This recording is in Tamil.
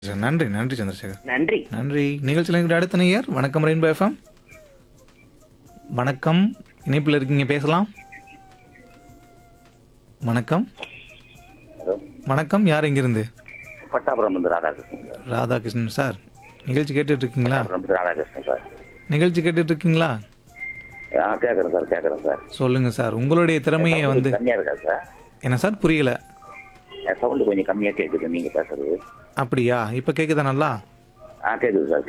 சார் நன்றி நன்றி சந்திரசேகர் நன்றி நன்றி நிகழ்ச்சியில் இருக்கிற அடுத்த நேயர் வணக்கம் ரெயின்போ எஃப்எம் வணக்கம் இணைப்பில் இருக்கீங்க பேசலாம் வணக்கம் வணக்கம் யார் இங்கிருந்து பட்டாபுரம் வந்து ராதாகிருஷ்ணன் சார் ராதாகிருஷ்ணன் சார் நிகழ்ச்சி கேட்டுட்டு இருக்கீங்களா பட்டாபுரம் வந்து ராதாகிருஷ்ணன் சார் நிகழ்ச்சி கேட்டுட்டு இருக்கீங்களா ஆ கேட்குறேன் சார் கேட்குறேன் சார் சொல்லுங்க சார் உங்களுடைய திறமையை வந்து கம்மியாக இருக்கா சார் என்ன சார் புரியல என் சவுண்டு கொஞ்சம் கம்மியாக கேட்குது நீங்கள் பேசுறது அப்படியா இப்போ கேட்குதா நல்லா ஆ கேட்குது சார்